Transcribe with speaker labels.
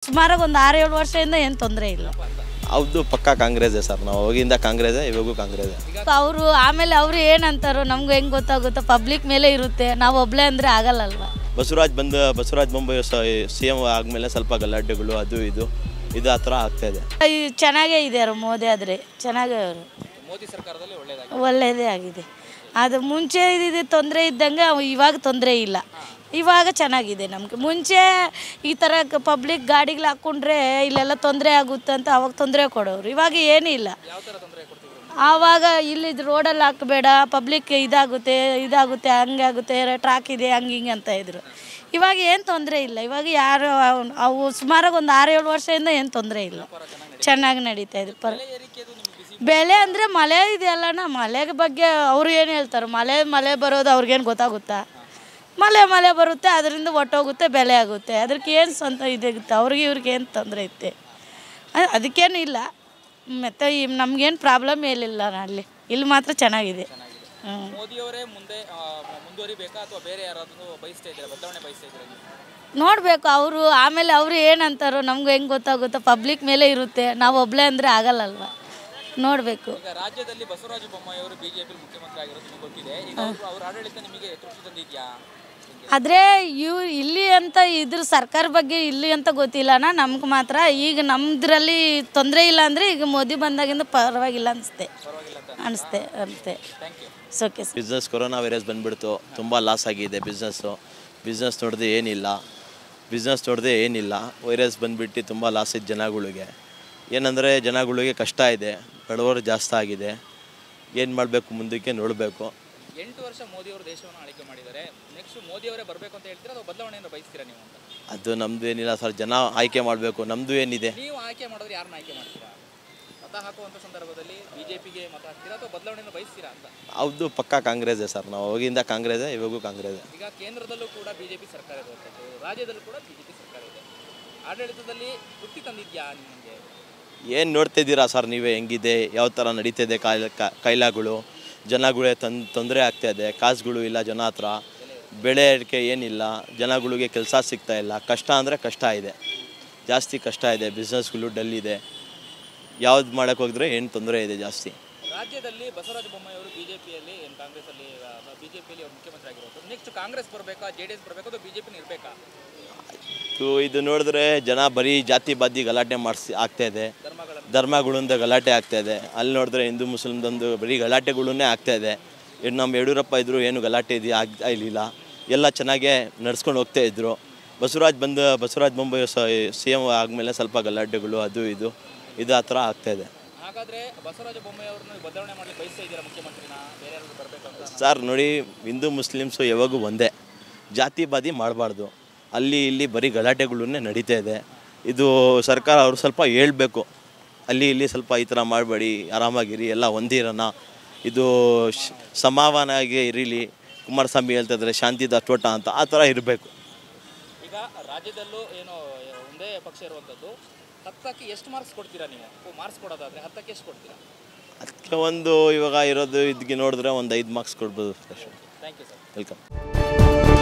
Speaker 1: ಸುಮಾರಾಗಿ ಒಂದು ಆರು ಏಳು ವರ್ಷದಿಂದ ಏನು ತೊಂದರೆ ಇಲ್ಲ
Speaker 2: ಹೌದು ಪಕ್ಕಾ ಕಾಂಗ್ರೆಸ್ಸೇ ಸರ್ ನಾವು ಅವಾಗಿಂದ ಕಾಂಗ್ರೆಸ್ಸೇ ಇವಾಗೂ ಕಾಂಗ್ರೆಸ್ಸೇ
Speaker 1: ಅವರು ಆಮೇಲೆ ಅವರು ಏನಂತಾರೋ ನಮ್ಗೆ ಹೆಂಗೆ ಗೊತ್ತಾಗುತ್ತೋ ಪಬ್ಲಿಕ್ ಮೇಲೆ ಇರುತ್ತೆ ನಾವು ಒಬ್ಳೆ ಅಂದರೆ ಆಗಲ್ಲಲ್ವ
Speaker 2: ಬಸವರಾಜ್ ಬಂದು ಬಸವರಾಜ್ ಬೊಂಬಾಯಿ ಸಿ ಎಮ್ ಆದಮೇಲೆ ಸ್ವಲ್ಪ ಗಲಾಟೆಗಳು ಅದು ಇದು ಇದು ಆ ಥರ ಆಗ್ತಾ ಇದೆ
Speaker 1: ಈ ಚೆನ್ನಾಗೇ ಇದೆ ಅವರು ಮೋದಿ ಆದರೆ ಚೆನ್ನಾಗೇ ಅವರು
Speaker 3: ಮೋದಿ ಸರ್ಕಾರದಲ್ಲಿ ಒಳ್ಳೇದಾಗಿ
Speaker 1: ಒಳ್ಳೆಯದೇ ಆಗಿದೆ ಅದು ಮುಂಚೆ ಇದ್ದಿದ್ದು ತೊಂದರೆ ಇದ್ದಂಗೆ ಅವು ಇವಾಗ ತೊಂದರೆ ಇಲ್ಲ ಇವಾಗ ಚೆನ್ನಾಗಿದೆ ನಮಗೆ ಮುಂಚೆ ಈ ಥರ ಪಬ್ಲಿಕ್ ಗಾಡಿಗಳು ಹಾಕ್ಕೊಂಡ್ರೆ ಇಲ್ಲೆಲ್ಲ ತೊಂದರೆ ಆಗುತ್ತೆ ಅಂತ ಅವಾಗ ತೊಂದರೆ ಕೊಡೋರು ಇವಾಗ ಏನೂ ಇಲ್ಲ
Speaker 3: ಯಾವ ಥರ ತೊಂದರೆ ಕೊಡ್ತಿದ್ರು
Speaker 1: ಆವಾಗ ಇಲ್ಲಿ ರೋಡಲ್ಲಿ ಹಾಕಬೇಡ ಪಬ್ಲಿಕ್ ಇದಾಗುತ್ತೆ ಇದಾಗುತ್ತೆ ಹಂಗೆ ಆಗುತ್ತೆ ಟ್ರಾಕ್ ಇದೆ ಹಂಗೆ ಹಿಂಗೆ ಅಂತ ಇದ್ರು ಇವಾಗ ಏನು ತೊಂದರೆ ಇಲ್ಲ ಇವಾಗ ಯಾರು ಅವ್- ಅವು ಸುಮಾರಾಗಿ ಒಂದು ಆರು ಏಳು ವರ್ಷದಿಂದ ಏನು ತೊಂದರೆ ಇಲ್ಲ ಚೆನ್ನಾಗಿ ನಡೀತಾ ಇದೆ ಪರ ಬೆಳೆ ಅಂದರೆ ಮಳೆ ಇದೆಯಲ್ಲಣ್ಣ ಮಳೆ ಬಗ್ಗೆ ಅವರು ಏನು ಹೇಳ್ತಾರೆ ಮಳೆ ಮಳೆ ಬರೋದು ಅವ್ರಿಗೇನು ಗೊತ್ತಾಗುತ್ತಾ ಮಳೆ ಮಳೆ ಬರುತ್ತೆ ಅದರಿಂದ ಒಟ್ಟೋಗುತ್ತೆ ಬೆಲೆ ಆಗುತ್ತೆ ಅದಕ್ಕೆ ಏನು ಸ್ವಂತ ಇದಾಗುತ್ತೆ ಅವ್ರಿಗೆ ಇವ್ರಿಗೆ ಏನು ತೊಂದರೆ ಐತೆ ಅ- ಅದಕ್ಕೇನು ಇಲ್ಲ ಮತ್ತು ಈ ನಮಗೇನು ಪ್ರಾಬ್ಲಮ್ ಏನಿಲ್ಲ ಅಲ್ಲಿ ಇಲ್ಲಿ ಮಾತ್ರ ಚೆನ್ನಾಗಿದೆ ಹ್ಞೂ
Speaker 3: ಮೋದಿಯವರೇ ಮುಂದೆ ಆ, ಮುಂದುವರಿಬೇಕಾ ಅಥವಾ ಬೇರೆ ಯಾರಾದರೂ ಬಯಸ್ತಾ ಇದ್ದಾರೆ ಬದಲಾವಣೆ ಬಯಸ್ತಾ ಇದ್ದಾರೆ ನೀವು?
Speaker 1: ನೋಡಬೇಕು ಅವರು ಆಮೇಲೆ ಅವರು ಏನಂತಾರೋ ನಮ್ಗೆ ಹೆಂಗೆ ಗೊತ್ತಾಗುತ್ತೋ ಪಬ್ಲಿಕ್ ಮೇಲೆ ಇರುತ್ತೆ ನಾವು ಒಬ್ಳೆ ಅಂದರೆ ಆಗಲ್ಲಲ್ವ ನೋಡಬೇಕು
Speaker 3: ಈಗ ರಾಜ್ಯದಲ್ಲಿ ಬಸವರಾಜ ಬೊಮ್ಮಾಯಿ ಅವರು ಬಿಜೆಪಿ ಮುಖ್ಯಮಂತ್ರಿ ಆಗಿರೋದು ನಿಮಗೆ ಗೊತ್ತಿದೆ ಈಗ ಅವ್ರು- ಅವ್ರ ಆಡಳಿತ ನಿಮಗೆ ತೃಪ್ತಿ ತಂದಿದ್ಯಾ
Speaker 1: ಆದರೆ ಇವ್ ಇಲ್ಲಿ ಅಂತ ಇದ್ರ ಸರ್ಕಾರ ಬಗ್ಗೆ ಇಲ್ಲಿ ಅಂತ ಗೊತ್ತಿಲ್ಲನ ನಮ್ಗೆ ಮಾತ್ರ ಈಗ ನಮ್ದ್ರಲ್ಲಿ ತೊಂದರೆ ಇಲ್ಲ ಅಂದರೆ ಈಗ ಮೋದಿ ಬಂದಾಗಿಂದ ಪರವಾಗಿಲ್ಲ ಅನಿಸುತ್ತೆ ಅನಿಸುತ್ತೆ ಅನಿಸುತ್ತೆ okay sir
Speaker 2: business corona virus ಬಂದುಬಿಡ್ತು ತುಂಬ ಲಾಸ್ ಆಗಿದೆ ಬಿಸ್ನೆಸ್ಸು ಬಿಸ್ನೆಸ್ ನೋಡಿದೆ ಏನಿಲ್ಲ ಬಿಸ್ನೆಸ್ ನೋಡಿದೆ ಏನಿಲ್ಲ ವೈರಸ್ ಬಂದುಬಿಟ್ಟು ತುಂಬ ಲಾಸ್ ಇತ್ತು ಜನಗಳಿಗೆ ಏನಂದರೆ ಜನಗಳಿಗೆ ಕಷ್ಟ ಇದೆ ಬಡವರು ಜಾಸ್ತಿ ಆಗಿದೆ ಏನು ಮಾಡಬೇಕು ಮುಂದಕ್ಕೆ ನೋಡಬೇಕು
Speaker 3: ಎಂಟು ವರ್ಷ ಮೋದಿಯವರು ದೇಶವನ್ನು ಆಳ್ವಿಕೆ ಮಾಡಿದ್ದಾರೆ ನೆಕ್ಸ್ಟ್ ಮೋದಿಯವರೇ ಬರಬೇಕು ಅಂತ ಹೇಳ್ತೀರಾ ಅಥವಾ ಬದಲಾವಣೆಯನ್ನು ಬಯಸ್ತೀರಾ ನೀವು ಅಂತ
Speaker 2: ಅದು ನಮ್ಮದು ಏನಿಲ್ಲ ಸರ್ ಜನ ಆಯ್ಕೆ ಮಾಡಬೇಕು ನಮ್ಮದು ಏನಿದೆ
Speaker 3: ನೀವು ಆಯ್ಕೆ ಮಾಡಿದ್ರೆ ಯಾರನ್ನ ಆಯ್ಕೆ ಮಾಡ್ತೀರಾ ಮತ ಹಾಕುವಂಥ ಸಂದರ್ಭದಲ್ಲಿ ಬಿಜೆಪಿಗೆ ಮತ ಹಾಕ್ತೀರಾ ಅಥವಾ ಬದಲಾವಣೆಯನ್ನು ಬಯಸ್ತೀರಾ ಅಂತ
Speaker 2: ಹೌದು ಪಕ್ಕಾ ಕಾಂಗ್ರೆಸ್ಸೇ ಸರ್ ನಾವು ಅವಾಗಿಂದ ಕಾಂಗ್ರೆಸ್ಸೇ ಇವಾಗೂ ಕಾಂಗ್ರೆಸ್ಸೇ
Speaker 3: ಈಗ ಕೇಂದ್ರದಲ್ಲೂ ಕೂಡ ಬಿಜೆಪಿ ಸರ್ಕಾರ ಇರುವಂಥದ್ದು ರಾಜ್ಯದಲ್ಲೂ ಕೂಡ ಬಿಜೆಪಿ ಸರ್ಕಾರ ಇದೆ ಆಡಳಿತದಲ್ಲಿ ತೃಪ್ತಿ ತಂದಿದ್ಯಾ ನಿಮಗೆ
Speaker 2: ಏನು ನೋಡ್ತಿದ್ದೀರಾ ಸರ್ ನೀವೇ ಹೆಂಗಿದೆ ಯಾವ ಥರ ನಡೀತಿದೆ ಕಾಯಿಲೆ ಕಾಯಿಲೆಗಳು ಜನಗಳೇ ತನ್ ತೊಂದರೆ ಆಗ್ತಾಯಿದೆ ಕಾಸುಗಳು ಇಲ್ಲ ಜನ ಹತ್ರ ಬೆಳೆ ಅಡಿಕೆ ಏನಿಲ್ಲ ಜನಗಳಿಗೆ ಕೆಲಸ ಸಿಗ್ತಾ ಇಲ್ಲ ಕಷ್ಟ ಅಂದರೆ ಕಷ್ಟ ಇದೆ ಜಾಸ್ತಿ ಕಷ್ಟ ಇದೆ ಬಿಸ್ನೆಸ್ಗಳು ಡಲ್ ಇದೆ ಯಾವ್ದು ಮಾಡೋಕ್ಕೆ ಹೋಗಿದ್ರೆ ಏನು ತೊಂದರೆ ಇದೆ ಜಾಸ್ತಿ
Speaker 3: ರಾಜ್ಯದಲ್ಲಿ ಬಸವರಾಜ ಬೊಮ್ಮಾಯಿ ಅವರು ಬಿಜೆಪಿಯಲ್ಲಿ ಏನು ಕಾಂಗ್ರೆಸ್ಸಲ್ಲಿ ಬಿಜೆಪಿಯಲ್ಲಿ ಅವರು ಮುಖ್ಯಮಂತ್ರಿ ಆಗಿರೋದು ನೆಕ್ಸ್ಟ್ ಕಾಂಗ್ರೆಸ್ ಬರಬೇಕಾ ಜೆ ಡಿ ಎಸ್ ಬರಬೇಕಾ ಅಥವಾ ಬಿಜೆಪಿನ ಇರಬೇಕಾ
Speaker 2: ಇದು ಇದು ನೋಡಿದ್ರೆ ಜನ ಬರೀ ಜಾತಿ ಬಾದಿ ಗಲಾಟೆ ಮಾಡಿಸಿ ಆಗ್ತಾ ಇದೆ
Speaker 3: ಧರ್ಮಗಳನ್ನು
Speaker 2: ಧರ್ಮಗಳಿಂದ ಗಲಾಟೆ ಆಗ್ತಾ ಇದೆ ಅಲ್ಲಿ ನೋಡಿದ್ರೆ ಹಿಂದೂ ಮುಸ್ಲಿಮ್ದೊಂದು ಬರೀ ಗಲಾಟೆಗಳನ್ನೇ ಆಗ್ತಾ ಇದೆ ಇನ್ನು ನಮ್ಮ ಯಡಿಯೂರಪ್ಪ ಇದ್ದರು ಏನು ಗಲಾಟೆ ಇದೆಯಾ ಆಗ್ತಾ ಇರಲಿಲ್ಲ ಎಲ್ಲ ಚೆನ್ನಾಗೇ ನಡ್ಸ್ಕೊಂಡು ಹೋಗ್ತಾ ಇದ್ರು ಬಸವರಾಜ್ ಬಂದು ಬಸವರಾಜ್ ಬೊಂಬಾಯಿ ಸಿ ಎಮ್ ಆದಮೇಲೆ ಸ್ವಲ್ಪ ಗಲಾಟೆಗಳು ಅದು ಇದು ಇದು ಆ ಥರ ಆಗ್ತಾ ಇದೆ
Speaker 3: ಹಾಗಾದ್ರೆ ಬಸವರಾಜ ಬೊಮ್ಮಾಯಿ ಅವ್ರನ್ನ ಬದಲಾವಣೆ ಮಾಡಲಿಕ್ಕೆ ಬಯಸ್ತಾ ಇದ್ದೀರಾ ಮುಖ್ಯಮಂತ್ರಿನ ಬೇರೆ ಯಾರಾದ್ರು ಬರಬೇಕು ಅಂತ
Speaker 2: ಸರ್ ನೋಡಿ ಹಿಂದೂ ಮುಸ್ಲಿಮ್ಸು ಯಾವಾಗೂ ಒಂದೇ ಜಾತಿ ಬಾದಿ ಮಾಡಬಾರ್ದು ಅಲ್ಲಿ ಇಲ್ಲಿ ಬರೀ ಗಲಾಟೆಗಳನ್ನೇ ನಡೀತಾ ಇದೆ ಇದು ಸರ್ಕಾರ ಅವರು ಸ್ವಲ್ಪ ಹೇಳ್ಬೇಕು ಅಲ್ಲಿ ಇಲ್ಲಿ ಸ್ವಲ್ಪ ಈ ಥರ ಮಾಡಬೇಡಿ ಆರಾಮಾಗಿರಿ ಎಲ್ಲ ಒಂದಿರೋಣ ಇದು ಶ್- ಸಮಾಧಾನಾಗಿ ಇರಲಿ ಕುಮಾರಸ್ವಾಮಿ ಹೇಳ್ತಾ ಇದ್ದಾರೆ ಶಾಂತಿ ತೋಟ ಅಂತ ಆ ಥರ ಇರಬೇಕು
Speaker 3: ಈಗ ರಾಜ್ಯದಲ್ಲೂ ಏನೋ ಒಂದೇ ಪಕ್ಷ ಇರುವಂಥದ್ದು ಹತ್ತಕ್ಕೆ ಎಷ್ಟು ಮಾರ್ಕ್ಸ್ ಕೊಡ್ತೀರಾ ನೀವು ಮಾರ್ಕ್ಸ್ ಕೊಡೋದಾದ್ರೆ ಹತ್ತಕ್ಕೆ ಎಷ್ಟು ಕೊಡ್ತೀರಾ
Speaker 2: ಅದಕ್ಕೆ ಒಂದು ಇವಾಗ ಇರೋದು ಇದಕ್ಕೆ ನೋಡಿದ್ರೆ ಒಂದು ಐದು ಮಾರ್ಕ್ಸ್ ಕೊಡ್ಬೋದು
Speaker 3: ಥ್ಯಾಂಕ್ ಯು ಸರ್
Speaker 2: ವೆಲ್ಕಮ್